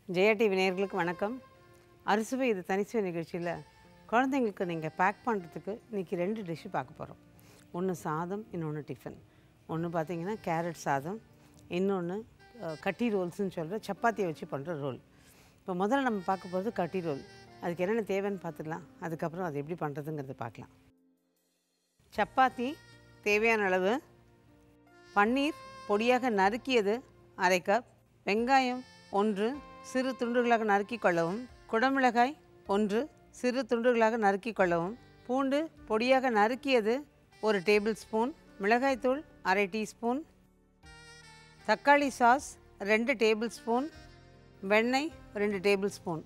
Jaya TV நேயர்களுக்கு வணக்கம் அறுசுவை இது தனிச்சுவை நிகழ்ச்சியில் குழந்தைங்களுக்கு நீங்கள் பேக் பண்ணுறதுக்கு இன்றைக்கி ரெண்டு டிஷ்ஷு பார்க்க போகிறோம் ஒன்று சாதம் இன்னொன்று டிஃபன் ஒன்று பார்த்தீங்கன்னா கேரட் சாதம் இன்னொன்று கட்டி ரோல்ஸ்னு சொல்கிற சப்பாத்தியை வச்சு பண்ணுற ரோல் இப்போ முதல்ல நம்ம பார்க்க போகிறது கட்டி ரோல் அதுக்கு என்னென்ன தேவைன்னு பார்த்துக்கலாம் அதுக்கப்புறம் அது எப்படி பண்ணுறதுங்கிறத பார்க்கலாம் சப்பாத்தி தேவையான அளவு பன்னீர் பொடியாக நறுக்கியது அரை கப் வெங்காயம் ஒன்று சிறு துண்டுகளாக நறுக்கிக் கொள்ளவும் குடமிளகாய் ஒன்று சிறு துண்டுகளாக நறுக்கிக் கொள்ளவும் பூண்டு பொடியாக நறுக்கியது ஒரு டேபிள் ஸ்பூன் மிளகாய்த்தூள் அரை டீஸ்பூன் தக்காளி சாஸ் ரெண்டு டேபிள் ஸ்பூன் வெண்ணெய் ரெண்டு டேபிள் ஸ்பூன்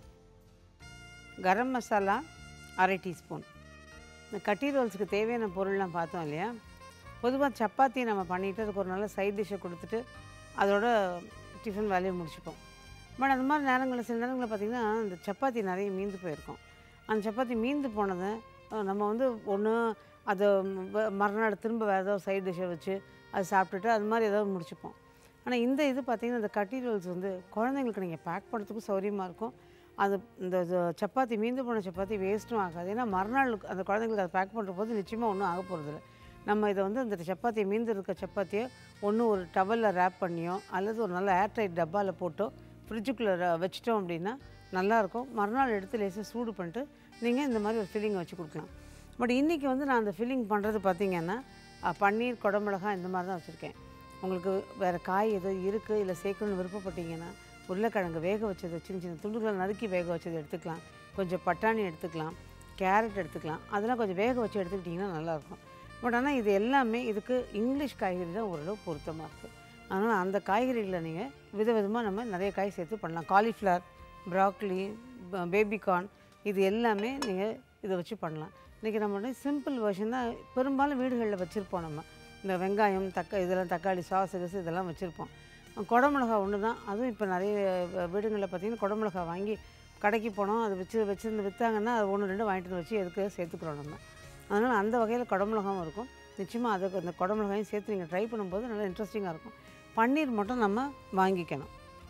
கரம் மசாலா அரை டீஸ்பூன் இந்த கட்டி ரோல்ஸுக்கு தேவையான பொருள்லாம் பார்த்தோம் இல்லையா பொதுவாக சப்பாத்தி நம்ம பண்ணிவிட்டு அதுக்கு ஒரு நல்ல சைட் டிஷ்ஷை கொடுத்துட்டு அதோட டிஃபன் வேலையை முடிச்சுப்போம் பட் அந்த மாதிரி நேரங்களில் சில நேரங்களில் பார்த்திங்கன்னா அந்த சப்பாத்தி நிறைய மீந்து போயிருக்கும் அந்த சப்பாத்தி மீந்து போனதை அஹ், நம்ம வந்து ஒன்று அதை வ- மறுநாள் திரும்ப வேறு ஏதாவது சைட் டிஷ்ஷை வச்சு அது சாப்பிட்டுட்டு அது மாதிரி ஏதாவது முடிச்சுப்போம் ஆனால் இந்த இது பார்த்திங்கன்னா இந்த கட்டி ரோல்ஸ் வந்து குழந்தைங்களுக்கு நீங்கள் பேக் பண்ணுறதுக்கும் சௌரியமாக இருக்கும் அது இந்த இது சப்பாத்தி மீந்து போன சப்பாத்தி வேஸ்ட்டும் ஆகாது ஏன்னா மறுநாள் அந்த குழந்தைங்களுக்கு அதை பேக் பண்ணுற போது நிச்சயமாக ஒன்றும் ஆக போகிறதில்ல நம்ம இதை வந்து அந்த சப்பாத்தி மீந்து இருக்க சப்பாத்தியை ஒன்று ஒரு டவலில் ரேப் பண்ணியோ அல்லது ஒரு நல்ல ஏர்டைட் டப்பாவில் போட்டோ ஃப்ரிட்ஜுக்குள்ளே வச்சிட்டோம் அப்படின்னா நல்லாயிருக்கும் மறுநாள் எடுத்து லேசாக சூடு பண்ணிட்டு நீங்கள் இந்த மாதிரி ஒரு ஃபில்லிங் வச்சு கொடுக்கலாம் பட் இன்றைக்கி வந்து நான் அந்த ஃபில்லிங் பண்ணுறது பார்த்தீங்கன்னா அஹ், பன்னீர் குடமிளகாய் இந்த மாதிரி தான் வச்சுருக்கேன் உங்களுக்கு வேறு காய் எதுவும் இருக்குது இல்லை சேர்க்கணும்னு விருப்பப்பட்டீங்கன்னா உருளைக்கிழங்கு வேக வச்சது சின்ன சின்ன துண்டுகளை நறுக்கி வேக வச்சது எடுத்துக்கலாம் கொஞ்சம் பட்டாணி எடுத்துக்கலாம் கேரட் எடுத்துக்கலாம் அதெல்லாம் கொஞ்சம் வேக வச்சு எடுத்துக்கிட்டிங்கன்னா நல்லாயிருக்கும் பட் ஆனால் இது எல்லாமே இதுக்கு இங்கிலீஷ் காய்கறி தான் ஓரளவு பொருத்தமாக இருக்குது அதனால் அந்த காய்கறிகளை நீங்கள் விதவிதமாக நம்ம நிறைய காய் சேர்த்து பண்ணலாம் காலிஃப்ளவர் ப்ராக்லி பேபிகார்ன் இது எல்லாமே நீங்கள் இதை வச்சு பண்ணலாம் இன்றைக்கி நம்ம சிம்பிள் வெர்ஷன் தான் பெரும்பாலும் வீடுகளில் வச்சுருப்போம் நம்ம இந்த வெங்காயம் தக்க இதெல்லாம் தக்காளி சாஸ் கிசு இதெல்லாம் வச்சுருப்போம் குடமிளகா ஒன்று தான் அதுவும் இப்போ நிறைய வ- வீடுகளில் பார்த்திங்கன்னா குடமிளகா வாங்கி கடைக்கு போனோம் அது வச்சு வச்சுருந்து விற்றாங்கன்னா அது ஒன்று ரெண்டு வாங்கிட்டு வந்து வச்சு எதுக்கு சேர்த்துக்கிறோம் நம்ம அதனால் அந்த வகையில் குடமிளகாவும் இருக்கும் நிச்சயமாக அதுக்கு அந்த குடமிளகாயும் சேர்த்து நீங்கள் ட்ரை பண்ணும்போது நல்லா இன்ட்ரெஸ்டிங்காக இருக்கும் பன்னீர் மட்டும் நம்ம வாங்கிக்கணும்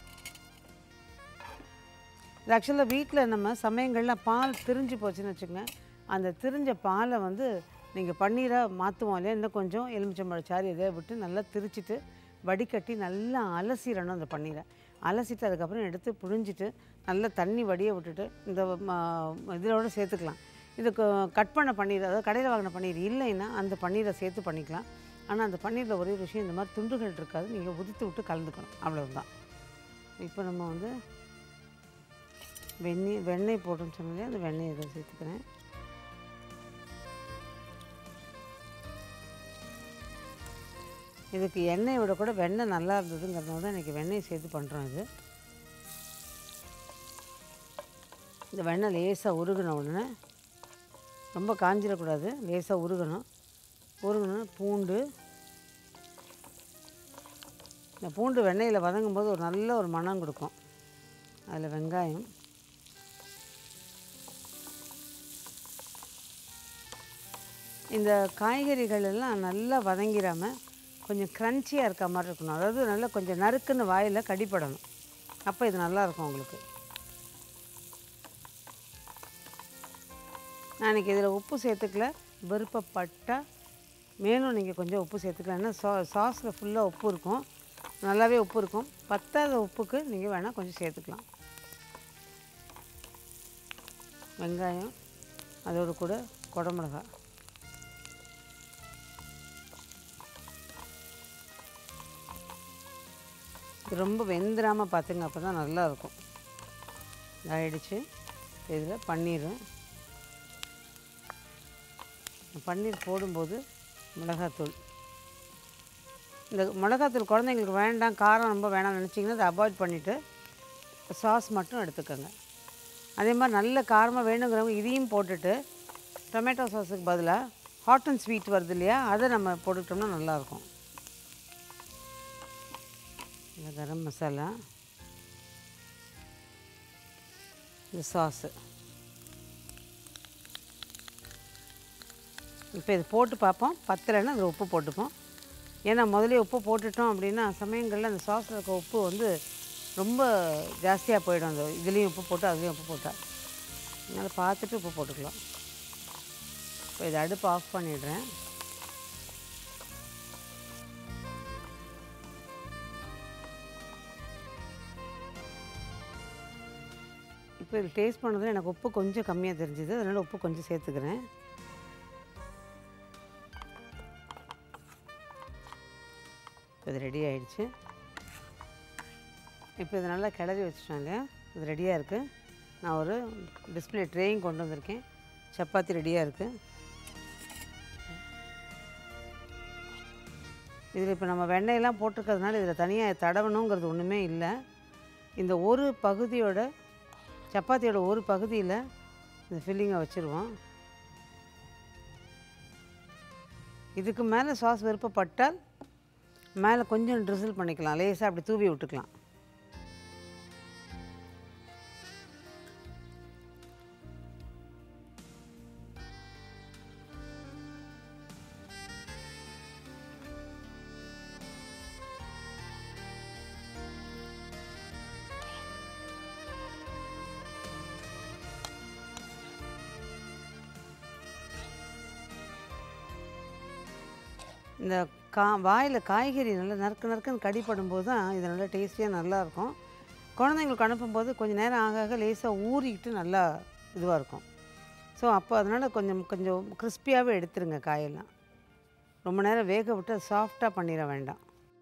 இது ஆக்சுவலாக வீட்டில் நம்ம சமயங்களில் பால் திரிஞ்சு போச்சுன்னு வச்சுக்கோங்க அந்த திரிஞ்ச பாலை வந்து நீங்கள் பன்னீராக மாற்றுவோம் இல்லையா இன்னும் கொஞ்சம் எலுமிச்சம்பழம் சாறு இதை விட்டு நல்லா திரிச்சிட்டு வடிகட்டி நல்லா அலசிடணும் அந்த பன்னீரை அலசிட்டு அதுக்கப்புறம் எடுத்து புழிஞ்சிட்டு நல்லா தண்ணி வடிய விட்டுட்டு இந்த ம- இதோட சேர்த்துக்கலாம் இதுக்கு கட் பண்ண பன்னீர் அதாவது கடையில் வாங்கின பன்னீர் இல்லைன்னா அந்த பன்னீரை சேர்த்து பண்ணிக்கலாம் ஆனால் அந்த பன்னீரில் ஒரே ஒரு விஷயம் இந்த மாதிரி துண்டுகள் இருக்காது நீங்கள் உதித்து விட்டு கலந்துக்கணும் அவ்வளவுதான் இப்போ நம்ம வந்து வெண்ணெய் வெண்ணெய் போட்டோன்னு சொன்னாலே அந்த வெண்ணெய் இதை சேர்த்துக்கிறேன் இதுக்கு எண்ணெயை விட கூட வெண்ணெய் நல்லா இருந்ததுங்கிறதுனால தான் இன்றைக்கி வெண்ணெய் சேர்த்து பண்ணுறோம் இது இந்த வெண்ணெய் லேசாக உருகின உடனே ரொம்ப காஞ்சிடக்கூடாது லேசாக உருகணும் உருகணும் பூண்டு இந்த பூண்டு வெண்ணெயில் வதங்கும் போது ஒரு நல்ல ஒரு மணம் கொடுக்கும் அதில் வெங்காயம் இந்த காய்கறிகள் எல்லாம் நல்லா வதங்கிடாமல் கொஞ்சம் க்ரன்ச்சியாக இருக்க மாதிரி இருக்கணும் அதாவது நல்லா கொஞ்சம் நறுக்குன்னு வாயில் கடிப்படணும் அப்போ இது நல்லா இருக்கும் உங்களுக்கு நான் இன்றைக்கி இதில் உப்பு சேர்த்துக்கல விருப்பப்பட்டா மேலும் நீங்கள் கொஞ்சம் உப்பு சேர்த்துக்கலாம் ஏன்னா சா சாஸில் ஃபுல்லாக உப்பு இருக்கும் நல்லாவே உப்பு இருக்கும் பத்தாத உப்புக்கு நீங்கள் வேணால் கொஞ்சம் சேர்த்துக்கலாம் வெங்காயம் அதோடு கூட குடமிளகாய் இது ரொம்ப வெந்துடாமல் பார்த்துங்க அப்போ தான் நல்லாயிருக்கும் ஆயிடுச்சு இதில் பன்னீர் பன்னீர் போடும்போது மிளகாத்தூள் இந்த மிளகாத்தூள் குழந்தைங்களுக்கு வேண்டாம் காரம் ரொம்ப வேணாம்னு நினச்சிங்கன்னா அதை அவாய்ட் பண்ணிவிட்டு சாஸ் மட்டும் எடுத்துக்கோங்க அதே மாதிரி நல்ல காரமாக வேணுங்கிறவங்க இதையும் போட்டுட்டு டொமேட்டோ சாஸுக்கு பதிலாக ஹாட் அண்ட் ஸ்வீட் வருது இல்லையா அதை நம்ம போட்டுக்கிட்டோம்னா நல்லாயிருக்கும் இந்த கரம் மசாலா இந்த சாஸு இப்போ இது போட்டு பார்ப்போம் பத்தலைன்னா அதில் உப்பு போட்டுப்போம் ஏன்னா முதலே உப்பு போட்டுட்டோம் அப்படின்னா சமயங்களில் அந்த சாஸில் இருக்க உப்பு வந்து ரொம்ப ஜாஸ்தியாக போயிடும் அந்த இதுலேயும் உப்பு போட்டு அதுலேயும் உப்பு போட்டால் அதனால் பார்த்துட்டு உப்பு போட்டுக்கலாம் இப்போ இதை அடுப்பு ஆஃப் பண்ணிடுறேன் இப்போ இது டேஸ்ட் பண்ணதில் எனக்கு உப்பு கொஞ்சம் கம்மியாக தெரிஞ்சுது அதனால் உப்பு கொஞ்சம் சேர்த்துக்கிறேன் இப்போ இது ரெடி ஆயிடுச்சு இப்போ இது நல்லா கிளறி வச்சுட்டாங்க இது ரெடியாக இருக்குது நான் ஒரு டிஸ்பிளே ட்ரேயும் கொண்டு வந்திருக்கேன் சப்பாத்தி ரெடியாக இருக்குது இதில் இப்போ நம்ம வெண்ணெயெல்லாம் போட்டிருக்கிறதுனால இதில் தனியாக தடவணுங்கிறது ஒன்றுமே இல்லை இந்த ஒரு பகுதியோட சப்பாத்தியோட ஒரு பகுதியில் இந்த ஃபில்லிங்கை வச்சுருவோம் இதுக்கு மேலே சாஸ் விருப்பப்பட்டால் மேலே கொஞ்சம் ட்ரிசில் பண்ணிக்கலாம் லேசாக அப்படி தூவி விட்டுக்கலாம் இந்த கா வாயில் காய்கறி நல்லா நறுக்கு நறுக்குன்னு கடிப்படும் போது தான் இது நல்லா டேஸ்டியாக நல்லாயிருக்கும் குழந்தைங்களுக்கு அனுப்பும்போது கொஞ்சம் நேரம் ஆக ஆக லேசாக ஊறிக்கிட்டு நல்லா இதுவாக இருக்கும் ஸோ அப்போ அதனால் கொஞ்சம் கொஞ்சம் கிறிஸ்பியாகவே எடுத்துருங்க காயெல்லாம் ரொம்ப நேரம் வேக விட்டு அது சாஃப்டாக பண்ணிட வேண்டாம்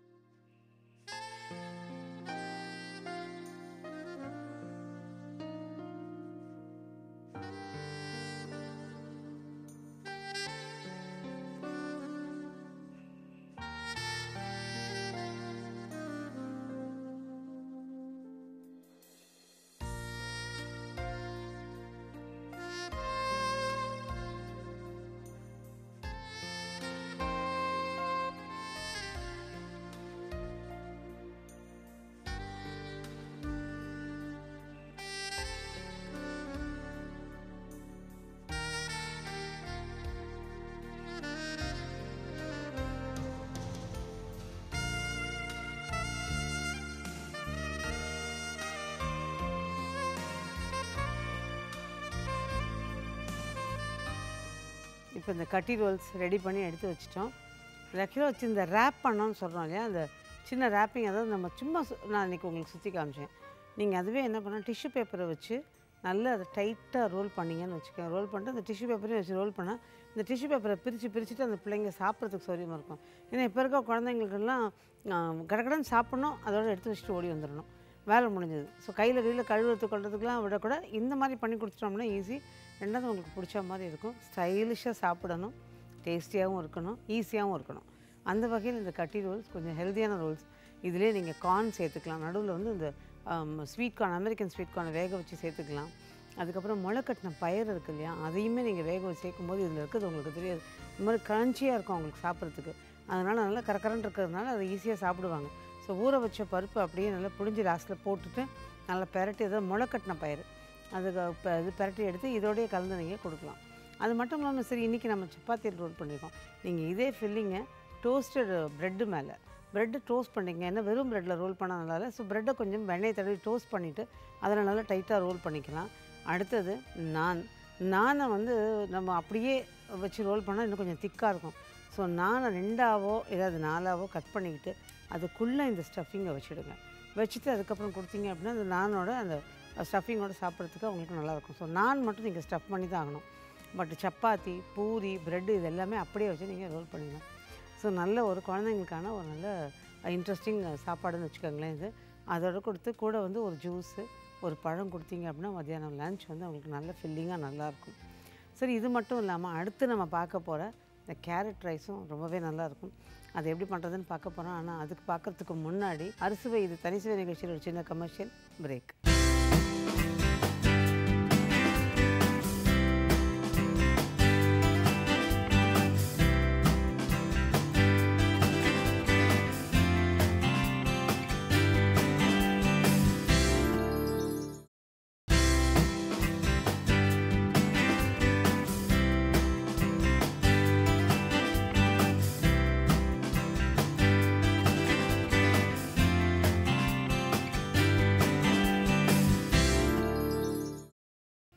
இப்போ இந்த கட்டி ரோல்ஸ் ரெடி பண்ணி எடுத்து வச்சிட்டோம் ஆக்சுவலாக வச்சு இந்த ரேப் பண்ணோன்னு சொல்கிறோம் இல்லையா அந்த சின்ன ரேப்பிங் அதாவது நம்ம சும்மா சு- நான் இன்றைக்கி உங்களுக்கு சுற்றி காமிச்சேன் நீங்கள் அதுவே என்ன பண்ணால் டிஷ்யூ பேப்பரை வச்சு நல்லா அதை டைட்டாக ரோல் பண்ணீங்கன்னு வச்சுக்கோங்க ரோல் பண்ணிட்டு அந்த டிஷ்யூ பேப்பரையும் வச்சு ரோல் பண்ணால் இந்த டிஷ்யூ பேப்பரை பிரித்து பிரிச்சுட்டு அந்த பிள்ளைங்க சாப்பிட்றதுக்கு சௌரியமாக இருக்கும் ஏன்னா இப்போ இருக்க குழந்தைங்களுக்கெல்லாம் கடகடன்னு சாப்பிட்ணும் அதோட எடுத்து வச்சுட்டு ஓடி வந்துடணும் வேலை முடிஞ்சது ஸோ கையில் கையில் கழுவுறது கொள்றதுக்கெலாம் விட கூட இந்த மாதிரி பண்ணி கொடுத்துட்டோம்னா ஈஸி ரெண்டாவது உங்களுக்கு பிடிச்ச மாதிரி இருக்கும் ஸ்டைலிஷாக சாப்பிடணும் டேஸ்டியாகவும் இருக்கணும் ஈஸியாகவும் இருக்கணும் அந்த வகையில் இந்த கட்டி ரோல்ஸ் கொஞ்சம் ஹெல்த்தியான ரோல்ஸ் இதிலே நீங்கள் கார்ன் சேர்த்துக்கலாம் நடுவில் வந்து இந்த ஸ்வீட் கார்ன் அமெரிக்கன் ஸ்வீட் கார்னை வேக வச்சு சேர்த்துக்கலாம் அதுக்கப்புறம் முளை கட்டின பயிர் இருக்கு இல்லையா அதையுமே நீங்கள் வேக வச்சு சேர்க்கும்போது இதில் இருக்கிறது உங்களுக்கு தெரியாது இந்த மாதிரி கிரன்ச்சியாக இருக்கும் அவங்களுக்கு சாப்பிட்றதுக்கு அதனால் நல்லா கரக்கரன்னு இருக்கிறதுனால அதை ஈஸியாக சாப்பிடுவாங்க ஸோ ஊற வச்ச பருப்பு அப்படியே நல்லா புழிஞ்சு லாஸ்ட்டில் போட்டுட்டு நல்லா பெரட்டி ஏதாவது முளை கட்டின பயிர் அதுக்கு இப்போ இது பெரட்டி எடுத்து இதோடய கலந்து நீங்கள் கொடுக்கலாம் அது மட்டும் இல்லாமல் சரி இன்றைக்கி நம்ம சப்பாத்தி ரோல் பண்ணியிருக்கோம் நீங்கள் இதே ஃபில்லிங்கை டோஸ்டட் ப்ரெட்டு மேலே ப்ரெட்டு டோஸ்ட் பண்ணிங்க ஏன்னா வெறும் ப்ரெட்டில் ரோல் பண்ண நல்லா ஸோ ப்ரெட்டை கொஞ்சம் வெண்ணெய் தடவி டோஸ்ட் பண்ணிவிட்டு அதில் நல்லா டைட்டாக ரோல் பண்ணிக்கலாம் அடுத்தது நான் நானை வந்து நம்ம அப்படியே வச்சு ரோல் பண்ணால் இன்னும் கொஞ்சம் திக்காக இருக்கும் ஸோ நானை ரெண்டாவோ ஏதாவது நாலாவோ கட் பண்ணிக்கிட்டு அதுக்குள்ளே இந்த ஸ்டஃபிங்கை வச்சுடுங்க வச்சுட்டு அதுக்கப்புறம் கொடுத்தீங்க அப்படின்னா அந்த நானோட அந்த ஸ்டஃபிங்கோட சாப்பிட்றதுக்கு அவங்களுக்கு நல்லாயிருக்கும் ஸோ நான் மட்டும் நீங்கள் ஸ்டஃப் பண்ணி தான் ஆகணும் பட் சப்பாத்தி பூரி ப்ரெட்டு இது எல்லாமே அப்படியே வச்சு நீங்கள் ரோல் பண்ணிடலாம் ஸோ நல்ல ஒரு குழந்தைங்களுக்கான ஒரு நல்ல இன்ட்ரெஸ்டிங் சாப்பாடுன்னு வச்சுக்கோங்களேன் இது அதோட கொடுத்து கூட வந்து ஒரு ஜூஸு ஒரு பழம் கொடுத்தீங்க அப்படின்னா மத்தியானம் லஞ்ச் வந்து அவங்களுக்கு நல்ல ஃபில்லிங்காக நல்லாயிருக்கும் சரி இது மட்டும் இல்லாமல் அடுத்து நம்ம பார்க்க போகிற இந்த கேரட் ரைஸும் ரொம்பவே நல்லாயிருக்கும் அது எப்படி பண்ணுறதுன்னு பார்க்க போகிறோம் ஆனால் அதுக்கு பார்க்கறதுக்கு முன்னாடி அரிசுவை இது தனிசுவை நிகழ்ச்சியில் ஒரு சின்ன commercial break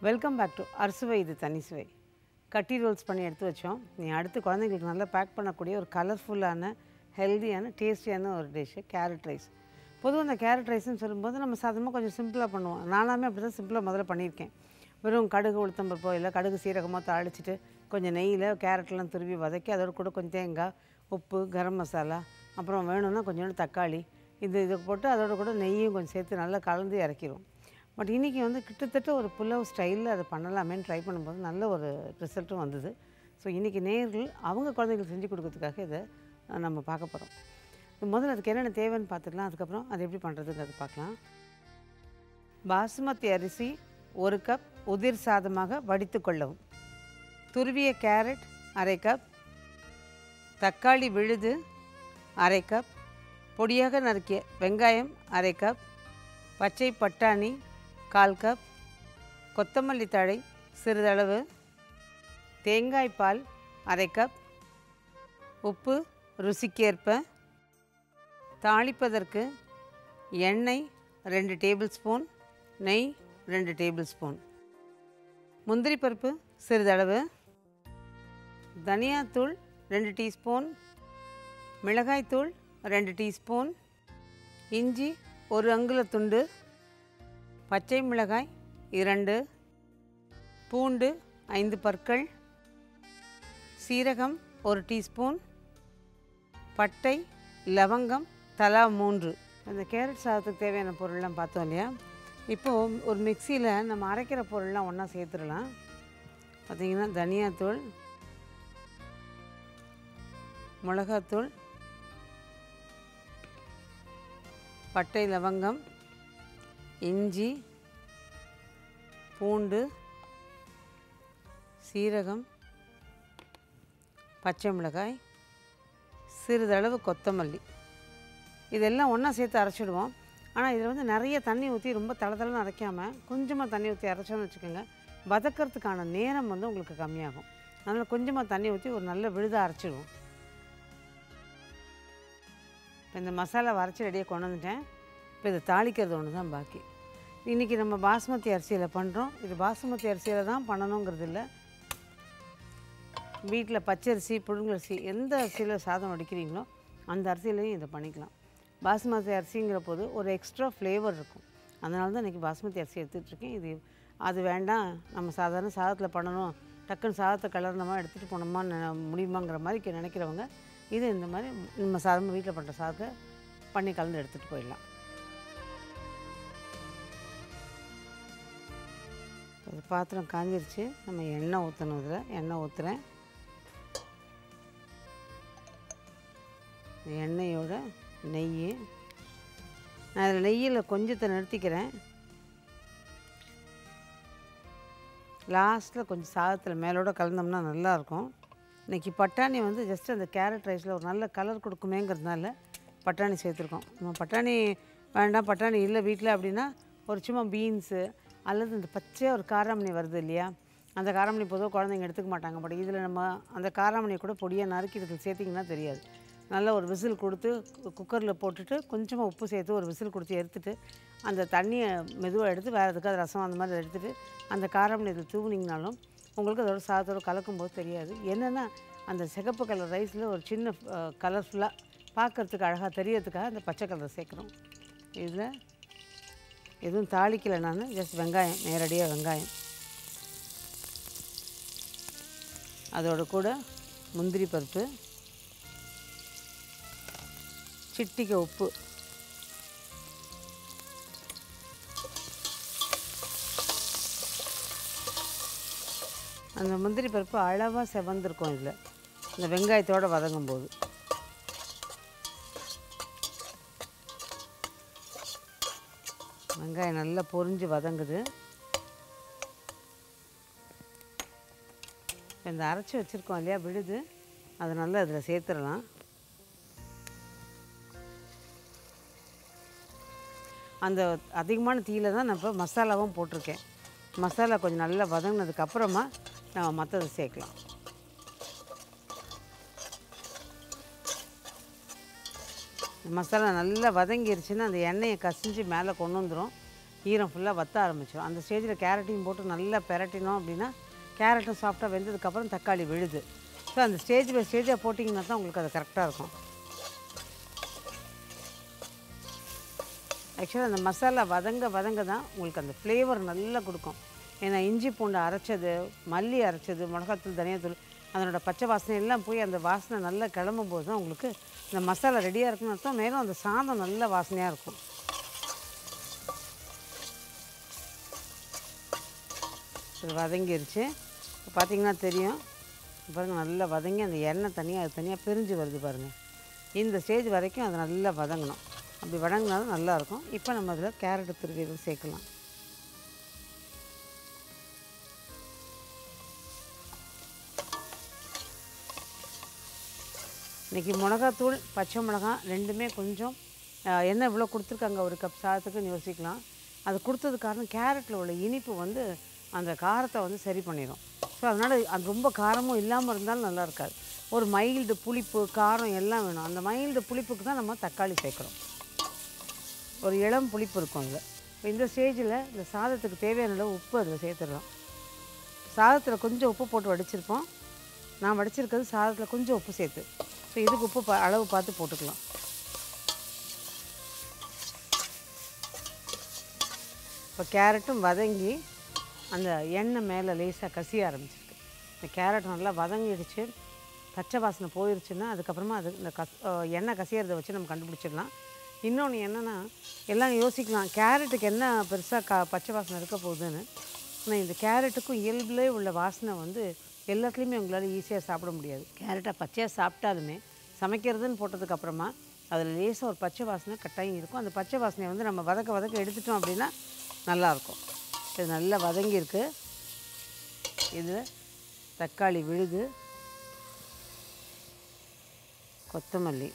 welcome back to Arusuvai இது தனி சுவை கட்டி ரோல்ஸ் பண்ணி எடுத்து வச்சோம் நீ அடுத்து குழந்தைங்களுக்கு நல்லா பேக் பண்ணக்கூடிய ஒரு கலர்ஃபுல்லான ஹெல்தியான டேஸ்டியான ஒரு டிஷ்ஷு கேரட் ரைஸ் பொதுவாக அந்த கேரட் ரைஸ்னு சொல்லும்போது நம்ம சாதாரணமாக கொஞ்சம் சிம்பிளாக பண்ணுவோம் நானாமே அப்படி தான் சிம்பிளாக முதல்ல பண்ணியிருக்கேன் வெறும் கடுகு உளுத்தம்பருப்போ இல்லை கடுகு சீரகமோ தாளிச்சிட்டு கொஞ்சம் நெய்யில் கேரட்லாம் துருவி வதக்கி அதோட கூட கொஞ்சம் தேங்காய் உப்பு கரம் மசாலா அப்புறம் வேணும்னா கொஞ்சோண்டு தக்காளி இது இது போட்டு அதோட கூட நெய்யும் கொஞ்சம் சேர்த்து நல்லா கலந்து இறக்கிடுவோம் பட் இன்றைக்கி வந்து கிட்டத்தட்ட ஒரு புலவ் ஸ்டைலில் அதை பண்ணலாமேன்னு ட்ரை பண்ணும்போது நல்ல ஒரு ரிசல்ட்டும் வந்தது ஸோ இன்றைக்கி நேர்கள் அவங்க குழந்தைங்களுக்கு செஞ்சு கொடுக்கறதுக்காக இதை அஹ், நம்ம பார்க்க போகிறோம் முதல்ல அதுக்கு என்னென்ன தேவைன்னு பார்த்துக்கலாம் அதுக்கப்புறம் அது எப்படி பண்ணுறதுங்கிறது பார்க்கலாம் பாசுமதி அரிசி ஒரு கப் உதிர் சாதமாக வடித்து கொள்ளவும் துருவிய கேரட் அரை கப் தக்காளி விழுது அரை கப் பொடியாக நறுக்கிய வெங்காயம் அரை கப் பச்சை பட்டாணி கால் கப் கொத்தமல்லி தழை சிறிதளவு தேங்காய் பால் அரை கப் உப்பு ருசிக்கேற்ப தாளிப்பதற்கு எண்ணெய் ரெண்டு டேபிள் ஸ்பூன் நெய் ரெண்டு டேபிள் ஸ்பூன் முந்திரி பருப்பு சிறிதளவு தனியாத்தூள் ரெண்டு டீஸ்பூன் மிளகாய்த்தூள் ரெண்டு டீஸ்பூன் இஞ்சி ஒரு அங்குல துண்டு பச்சை மிளகாய் இரண்டு பூண்டு ஐந்து பற்கள் சீரகம் ஒரு டீஸ்பூன் பட்டை லவங்கம் தலா மூன்று அந்த கேரட் சாதத்துக்கு தேவையான பொருள்லாம் பார்த்தோம் இல்லையா இப்போது ஒரு மிக்சியில் நம்ம அரைக்கிற பொருள்லாம் ஒன்றா சேர்த்துடலாம் பார்த்திங்கன்னா தனியாத்தூள் மிளகாத்தூள் பட்டை லவங்கம் இஞ்சி பூண்டு சீரகம் பச்சை மிளகாய் சிறிதளவு கொத்தமல்லி இதெல்லாம் ஒன்றா சேர்த்து அரைச்சிடுவோம் ஆனால் இதில் வந்து நிறைய தண்ணி ஊற்றி ரொம்ப தளதளன்னு அரைக்காமல் கொஞ்சமாக தண்ணி ஊற்றி அரைச்சோன்னு வச்சுக்கோங்க வதக்கிறதுக்கான நேரம் வந்து உங்களுக்கு கம்மியாகும் அதனால் கொஞ்சமாக தண்ணி ஊற்றி ஒரு நல்ல விழுதாக அரைச்சிடுவோம் இப்போ இந்த மசாலா வரைச்சி ரெடியாக கொண்டு வந்துட்டேன் இப்போ இதை தாளிக்கிறது ஒன்று தான் பாக்கி இன்றைக்கி நம்ம பாஸ்மதி அரிசியில் பண்ணுறோம் இது பாஸ்மதி அரிசியில் தான் பண்ணணுங்கிறது இல்லை வீட்டில் பச்சரிசி புழுங்கரிசி எந்த அரிசியில் சாதம் வடிக்கிறீங்களோ அந்த அரிசியிலையும் இதை பண்ணிக்கலாம் பாஸ்மதி அரிசிங்கிற போது ஒரு எக்ஸ்ட்ரா ஃப்ளேவர் இருக்கும் அதனால தான் இன்றைக்கி பாஸ்மதி அரிசி எடுத்துகிட்ருக்கேன் இது அது வேண்டாம் நம்ம சாதாரண சாதத்தில் பண்ணணும் டக்குன்னு சாதத்தை கலர்னமாக எடுத்துகிட்டு போனோமா நெ- முடியுமாங்கிற மாதிரி கே- நினைக்கிறவங்க இது இந்த மாதிரி நம்ம சாதாரண வீட்டில் பண்ணுற சாதத்தை பண்ணி கலந்து எடுத்துகிட்டு போயிடலாம் அது பாத்திரம் காஞ்சிருச்சு நம்ம எண்ணெய் ஊற்றணும் இதில் எண்ணெய் ஊற்றுறேன் எண்ணெயோட நெய் நான் அதில் நெய்யில் கொஞ்சத்தை நிறுத்திக்கிறேன் லாஸ்ட்டில் கொஞ்சம் சாதத்தில் மேலோட கலந்தோம்னா நல்லாயிருக்கும் இன்றைக்கி பட்டாணி வந்து ஜஸ்ட் அந்த கேரட் ரைஸில் ஒரு நல்ல கலர் கொடுக்குமேங்கிறதுனால பட்டாணி சேர்த்துருக்கோம் நம்ம பட்டாணி வேண்டாம் பட்டாணி இல்லை வீட்டில் அப்படின்னா ஒரு சும்மா பீன்ஸு அல்லது இந்த பச்சையாக ஒரு காராமணி வருது இல்லையா அந்த காராமணி பொதுவாக குழந்தைங்க எடுத்துக்க மாட்டாங்க பட் இதில் நம்ம அந்த காராமணியை கூட பொடியாக நறுக்கி இதில் சேர்த்திங்கன்னா தெரியாது நல்ல ஒரு விசில் கொடுத்து குக்கரில் போட்டுட்டு கொஞ்சமாக உப்பு சேர்த்து ஒரு விசில் கொடுத்து எடுத்துட்டு அந்த தண்ணியை மெதுவாக எடுத்து வேறு எதுக்காவது ரசம் அந்த மாதிரி எடுத்துட்டு அந்த காராமணி இதில் தூவுனீங்கனாலும் உங்களுக்கு அதோட சாதத்தோட கலக்கும்போது தெரியாது என்னென்னா அந்த சிகப்பு கலர் ரைஸில் ஒரு சின்ன கலர்ஃபுல்லாக பார்க்கறதுக்கு அழகாக தெரியறதுக்காக அந்த பச்சை கலர் சேர்க்குறோம் இதில் எதுவும் தாளிக்கலை நான் ஜஸ்ட் வெங்காயம் நேரடியாக வெங்காயம் அதோட கூட முந்திரி பருப்பு சிட்டிக்கு உப்பு அந்த முந்திரி பருப்பு அளவாக செவந்திருக்கும் இதில் இந்த வெங்காயத்தோடு வதங்கும் போது வெங்காயம் நல்லா பொரிஞ்சு வதங்குது இப்ப இந்த அரைச்சி வச்சுருக்கோம் இல்லையா விழுது அதை நல்லா அதில் சேர்த்துடலாம் அந்த அதிகமான தீயில தான் நான் இப்போ மசாலாவும் போட்டிருக்கேன் மசாலா கொஞ்சம் நல்லா வதங்கினதுக்கு அப்புறமா நம்ம மற்றதை சேர்க்கலாம் மசாலா நல்லா வதங்கிருச்சுன்னா அந்த எண்ணெயை கசிஞ்சு மேலே கொண்டு வந்துடும் ஈரம் ஃபுல்லாக வத்த ஆரம்பிச்சிடும் அந்த ஸ்டேஜில் கேரட்டையும் போட்டு நல்லா பெரட்டினோம் அப்படின்னா கேரட்டும் சாஃப்டாக வெந்ததுக்கப்புறம் தக்காளி விழுது ஸோ அந்த ஸ்டேஜ் பை ஸ்டேஜாக போட்டிங்கன்னா தான் உங்களுக்கு அது கரெக்டாக இருக்கும் ஆக்சுவலாக அந்த மசாலா வதங்க வதங்க தான் உங்களுக்கு அந்த ஃப்ளேவர் நல்லா கொடுக்கும் ஏன்னா இஞ்சி பூண்டு அரைச்சது மல்லி அரைச்சது மிளகாத்தூள் தனியாத்தூள் அதனோட பச்சை வாசனை எல்லாம் போய் அந்த வாசனை நல்லா கிளம்பும் போது தான் உங்களுக்கு இந்த மசாலா ரெடியாக இருக்குன்னு அர்த்தம் மேலும் அந்த சாதம் நல்ல வாசனையாக இருக்கும் இது வதங்கிருச்சு இப்போ பார்த்தீங்கன்னா தெரியும் பாருங்கள் நல்லா வதங்கி அந்த எண்ணெய் தனியாக அது தனியாக பிரிஞ்சு வருது பாருங்கள் இந்த ஸ்டேஜ் வரைக்கும் அது நல்லா வதங்கணும் அப்படி வதங்கினாலும் நல்லாயிருக்கும் இப்போ நம்ம அதில் கேரட்டு துருவியல் சேர்க்கலாம் இன்றைக்கி மிளகாத்தூள் பச்சை மிளகா ரெண்டுமே கொஞ்சம் ஆஹ், என்ன இவ்வளோ கொடுத்துருக்காங்க ஒரு கப் சாதத்துக்குன்னு யோசிக்கலாம் அது கொடுத்தது காரணம் கேரட்டில் உள்ள இனிப்பு வந்து அந்த காரத்தை வந்து சரி பண்ணிடும் ஸோ அதனால் அது ரொம்ப காரமும் இல்லாமல் இருந்தாலும் நல்லா இருக்காது ஒரு மைல்டு புளிப்பு காரம் எல்லாம் வேணும் அந்த மைல்டு புளிப்புக்கு தான் நம்ம தக்காளி சேர்க்குறோம் ஒரு இளம் புளிப்பு இருக்கும் அதில் இப்போ இந்த ஸ்டேஜில் இந்த சாதத்துக்கு தேவையான அளவு உப்பு அதில் சேர்த்துடலாம் சாதத்தில் கொஞ்சம் உப்பு போட்டு வடிச்சிருப்போம் நான் வடிச்சிருக்கிறது சாதத்தில் கொஞ்சம் உப்பு சேர்த்து ஸோ இதுக்கு உப்பு பா அளவு பார்த்து போட்டுக்கலாம் இப்போ கேரட்டும் வதங்கி அந்த எண்ணெய் மேலே லேசாக கசிய ஆரம்பிச்சிருக்கு இந்த கேரட் நல்லா வதங்கிடுச்சு பச்சை வாசனை போயிருச்சுன்னா அதுக்கப்புறமா அது இந்த கஸ் அஹ் எண்ணெய் கசியறதை வச்சு நம்ம கண்டுபிடிச்சிடலாம் இன்னொன்று என்னென்னா எல்லாம் யோசிக்கலாம் கேரட்டுக்கு என்ன பெருசாக க பச்சை வாசனை இருக்க போகுதுன்னு ஆனால் இந்த கேரட்டுக்கும் இயல்புலே உள்ள வாசனை வந்து எல்லாத்துலேயுமே உங்களால் ஈஸியாக சாப்பிட முடியாது கேரட்டை பச்சையாக சாப்பிட்டாலுமே சமைக்கிறதுன்னு போட்டதுக்கப்புறமா அதில் லேசாக ஒரு பச்சை வாசனை கட்டாயம் இருக்கும் அந்த பச்சை வாசனையை வந்து நம்ம வதக்க வதக்க எடுத்துட்டோம் அப்படின்னா நல்லாயிருக்கும் இது நல்லா வதங்கியிருக்கு இதில் தக்காளி விழுது கொத்தமல்லி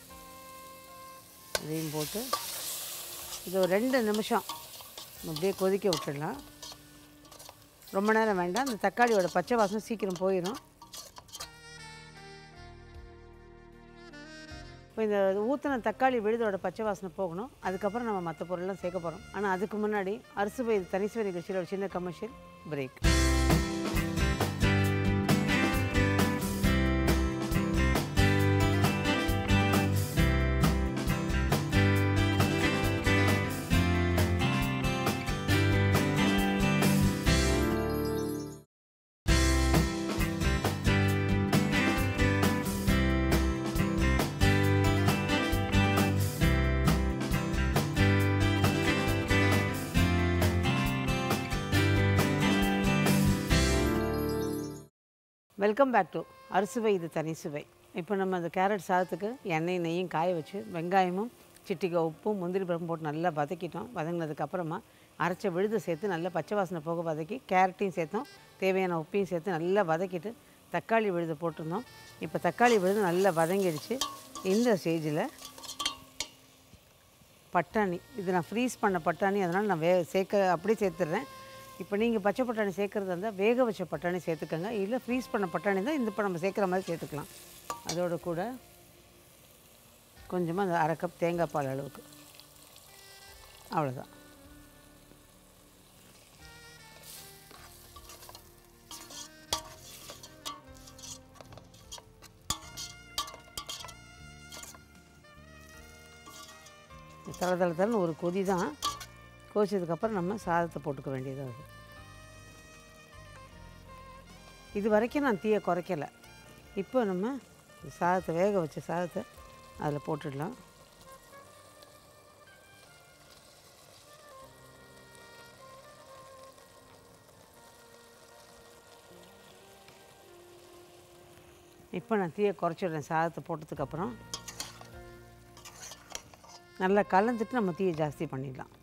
இதையும் போட்டு இது ஒரு ரெண்டு நிமிஷம் அப்படியே கொதிக்க விட்டுடலாம் ரொம்ப நேரம் வேண்டாம் இந்த தக்காளியோட பச்சை வாசனை சீக்கிரம் போயிடும் இப்போ இந்த ஊற்றின தக்காளி விழுதோட பச்சை வாசனை போகணும் அதுக்கப்புறம் நம்ம மற்ற பொருள்லாம் சேர்க்க போகிறோம் ஆனால் அதுக்கு முன்னாடி அரிசி பயிர் தனிசுவை நிகழ்ச்சியில் ஒரு சின்ன commercial break welcome back to Arusuvai இது தனி சுவை இப்போ நம்ம அந்த கேரட் சாதத்துக்கு எண்ணெய் நெய்யும் காய வச்சு வெங்காயமும் சிட்டிக்காய் உப்பும் முந்திரி பருப்பும் போட்டு நல்லா வதக்கிட்டோம் வதங்கினதுக்கு அப்புறமா அரைச்ச விழுது சேர்த்து நல்லா பச்சை வாசனை போக வதக்கி கேரட்டையும் சேர்த்தோம் தேவையான உப்பையும் சேர்த்து நல்லா வதக்கிட்டு தக்காளி விழுது போட்டிருந்தோம் இப்போ தக்காளி விழுது நல்லா வதங்கிடுச்சு இந்த ஸ்டேஜில் பட்டாணி இது நான் ஃப்ரீஸ் பண்ண பட்டாணி அதனால் நான் வே சேர்க்க அப்படியே சேர்த்துடுறேன் இப்போ நீங்கள் பச்சை பட்டாணி சேர்க்குறதா இருந்தால் வேக வச்ச பட்டாணி சேர்த்துக்கோங்க இல்லை ஃப்ரீஸ் பண்ண பட்டாணி தான் இந்த இப்போ நம்ம சேர்க்குற மாதிரி சேர்த்துக்கலாம் அதோட கூட கொஞ்சமாக அந்த அரை கப் தேங்காய் பால் அளவுக்கு அவ்வளோதான் தலை தலை தலைன்னு ஒரு கொதி தான் கொதிச்சதுக்கப்புறம் நம்ம சாதத்தை போட்டுக்க வேண்டியதாக இருக்குது இது வரைக்கும் நான் தீயை குறைக்கலை இப்போ நம்ம இந்த சாதத்தை வேக வச்ச சாதத்தை அதில் போட்டுடலாம் இப்போ நான் தீயை குறைச்சிடுறேன் சாதத்தை போட்டதுக்கப்புறம் நல்லா கலந்துட்டு நம்ம தீயை ஜாஸ்தி பண்ணிடலாம்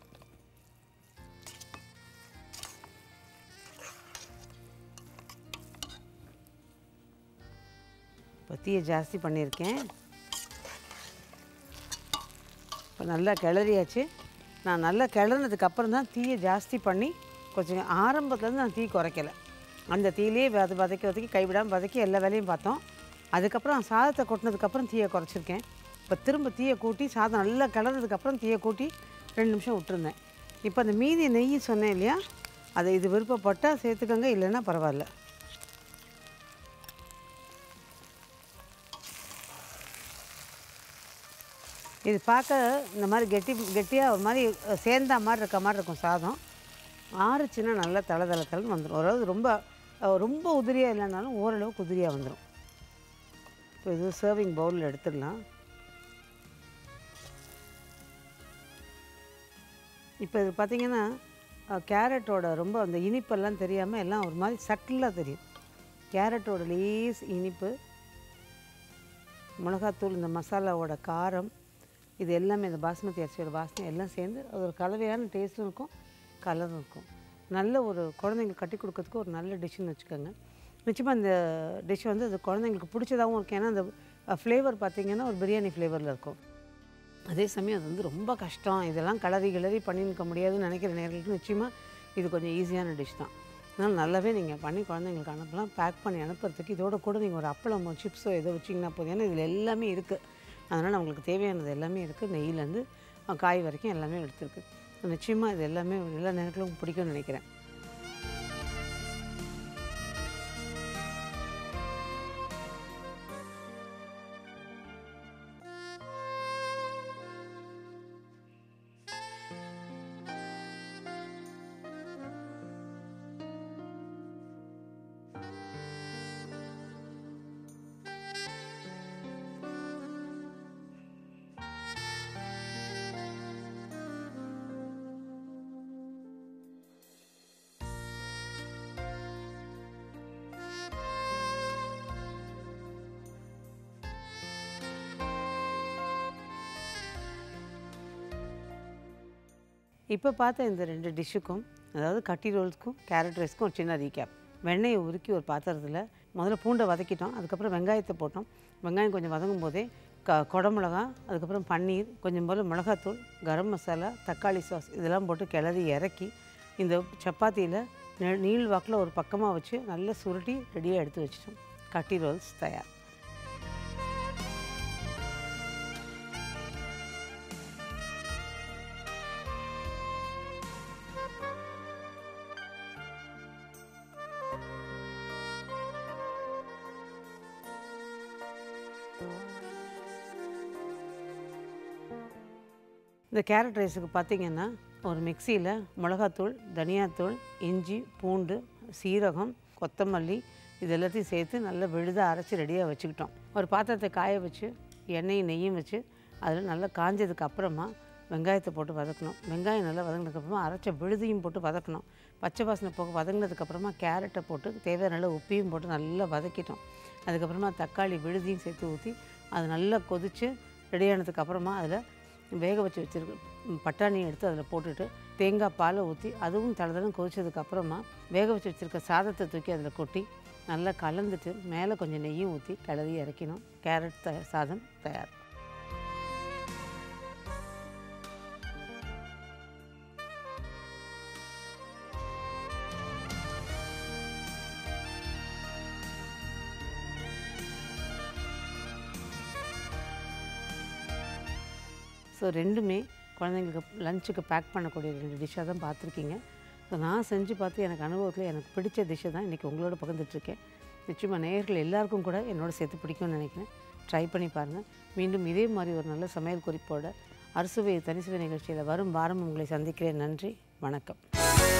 இப்போ தீயை ஜாஸ்தி பண்ணியிருக்கேன் இப்போ நல்லா கிளறியாச்சு நான் நல்லா கிளறினதுக்கு அப்புறம் தான் தீயை ஜாஸ்தி பண்ணி கொஞ்சம் ஆரம்பத்துலேருந்து நான் தீ குறைக்கல அந்த தீயிலே வத வதக்கி வதக்கி கைவிடாமல் வதக்கி எல்லா வேலையும் பார்த்தோம் அதுக்கப்புறம் சாதத்தை கொட்டினதுக்கப்புறம் தீயை குறைச்சிருக்கேன் இப்போ திரும்ப தீயை கூட்டி சாதம் நல்லா கிளறதுக்கப்புறம் தீயை கூட்டி ரெண்டு நிமிஷம் விட்டுருந்தேன் இப்போ அந்த மீதி நெய் சொன்னேன் இல்லையா அதை இது விருப்பப்பட்டால் சேர்த்துக்கோங்க இல்லைன்னா பரவாயில்ல இது பார்க்க இந்த மாதிரி கெட்டி கெட்டியாக ஒரு மாதிரி சேர்ந்தா மாதிரி இருக்க மாதிரி இருக்கும் சாதம் ஆறுச்சுன்னா நல்லா தலை தலை தலைன்னு வந்துடும் அதாவது ரொம்ப அஹ், ரொம்ப உதிரியாக இல்லைனாலும் ஓரளவுக்கு உதிரியாக வந்துடும் இப்போ இது சர்விங் பவுலில் எடுத்துடலாம் இப்போ இது பார்த்தீங்கன்னா அஹ், கேரட்டோட ரொம்ப அந்த இனிப்பெல்லாம் தெரியாமல் எல்லாம் ஒரு மாதிரி சட்டிலாக தெரியும் கேரட்டோட லேஸ் இனிப்பு மிளகாத்தூள் இந்த மசாலாவோட காரம் இது எல்லாமே இந்த பாஸ்மதி அரிசியோட வாசனை எல்லாம் சேர்ந்து அது ஒரு கலவையான டேஸ்ட்டும் இருக்கும் கலரும் இருக்கும் நல்ல ஒரு குழந்தைங்களுக்கு கட்டி கொடுக்கறதுக்கு ஒரு நல்ல டிஷ்ஷுன்னு வச்சுக்கோங்க நிச்சயமாக இந்த டிஷ் வந்து அது குழந்தைங்களுக்கு பிடிச்சதாகவும் இருக்கும் ஏன்னா அந்த ஃப்ளேவர் பார்த்தீங்கன்னா ஒரு பிரியாணி ஃப்ளேவரில் இருக்கும் அதே சமயம் அது வந்து ரொம்ப கஷ்டம் இதெல்லாம் கலரி கிளறி பண்ணியிருக்க முடியாதுன்னு நினைக்கிற நேர்களுக்கு நிச்சயமாக இது கொஞ்சம் ஈஸியான டிஷ் தான் அதனால் நல்லாவே நீங்கள் பண்ணி குழந்தைங்களுக்கு அனுப்பலாம் பேக் பண்ணி அனுப்புறதுக்கு இதோட கூட நீங்கள் ஒரு அப்பளமோ சிப்ஸோ ஏதோ வச்சிங்கன்னா போதும் ஏன்னா இதில் எல்லாமே இருக்குது அதனால் நம்மளுக்கு தேவையானது எல்லாமே இருக்குது நெய்யிலேருந்து காய் வரைக்கும் எல்லாமே எடுத்துருக்கு நிச்சயமாக இது எல்லாமே எல்லா நேரங்களும் பிடிக்கும்னு நினைக்கிறேன் இப்போ பார்த்த இந்த ரெண்டு டிஷ்ஷுக்கும் அதாவது கட்டி ரோல்ஸ்க்கும் கேரட் ரைஸ்க்கும் ஒரு சின்ன ரீகேப் வெண்ணெயை உருக்கி ஒரு பாத்திரத்தில் முதல்ல பூண்டை வதக்கிட்டோம் அதுக்கப்புறம் வெங்காயத்தை போட்டோம் வெங்காயம் கொஞ்சம் வதங்கும் போதே க குடமிளகா அதுக்கப்புறம் பன்னீர் கொஞ்சம் போல் மிளகாத்தூள் கரம் மசாலா தக்காளி சாஸ் இதெல்லாம் போட்டு கிளறி இறக்கி இந்த சப்பாத்தியில் நெ- நீள் வாக்கில் ஒரு பக்கமாக வச்சு நல்லா சுருட்டி ரெடியாக எடுத்து வச்சிட்டோம் கட்டி ரோல்ஸ் தயார் இந்த கேரட் ரைஸுக்கு பார்த்தீங்கன்னா ஒரு மிக்சியில் மிளகாத்தூள் தனியாத்தூள் இஞ்சி பூண்டு சீரகம் கொத்தமல்லி இது எல்லாத்தையும் சேர்த்து நல்லா விழுதாக அரைச்சி ரெடியாக வச்சுக்கிட்டோம் ஒரு பாத்திரத்தை காய வச்சு எண்ணெயும் நெய்யும் வச்சு அதில் நல்லா காஞ்சதுக்கு அப்புறமா வெங்காயத்தை போட்டு வதக்கணும் வெங்காயம் நல்லா வதங்கினதுக்கப்புறமா அரைச்ச விழுதியும் போட்டு வதக்கணும் பச்சை வாசனை போக வதங்கினதுக்கப்புறமா கேரட்டை போட்டு தேவையான நல்ல உப்பையும் போட்டு நல்லா வதக்கிட்டோம் அதுக்கப்புறமா தக்காளி விழுதியும் சேர்த்து ஊற்றி அது நல்லா கொதித்து ரெடியானதுக்கு அப்புறமா அதில் வேக வச்சு வச்சுருக்க பட்டாணியை எடுத்து அதில் போட்டுட்டு தேங்காய் பாலை ஊற்றி அதுவும் தளதளம் கொதிச்சதுக்கு அப்புறமா வேக வச்சு வச்சுருக்க சாதத்தை தூக்கி அதில் கொட்டி நல்லா கலந்துட்டு மேலே கொஞ்சம் நெய்யும் ஊற்றி கிளறி இறக்கணும் கேரட் த சாதம் தயார் ஸோ ரெண்டுமே குழந்தைங்களுக்கு லஞ்சுக்கு பேக் பண்ணக்கூடிய ரெண்டு டிஷ்ஷாக தான் பார்த்துருக்கீங்க ஸோ நான் செஞ்சு பார்த்து எனக்கு அனுபவத்தில் எனக்கு பிடிச்ச டிஷ்ஷை தான் இன்றைக்கி உங்களோட பகிர்ந்துட்டுருக்கேன் நிச்சயமாக நேயர்கள் எல்லாருக்கும் கூட என்னோட சேர்த்து பிடிக்கும்னு நினைக்கிறேன் ட்ரை பண்ணி பாருங்கள் மீண்டும் இதே மாதிரி ஒரு நல்ல சமையல் குறிப்போட அறுசுவை தனிசுவை நிகழ்ச்சியில் வரும் வாரம் உங்களை சந்திக்கிறேன் நன்றி வணக்கம்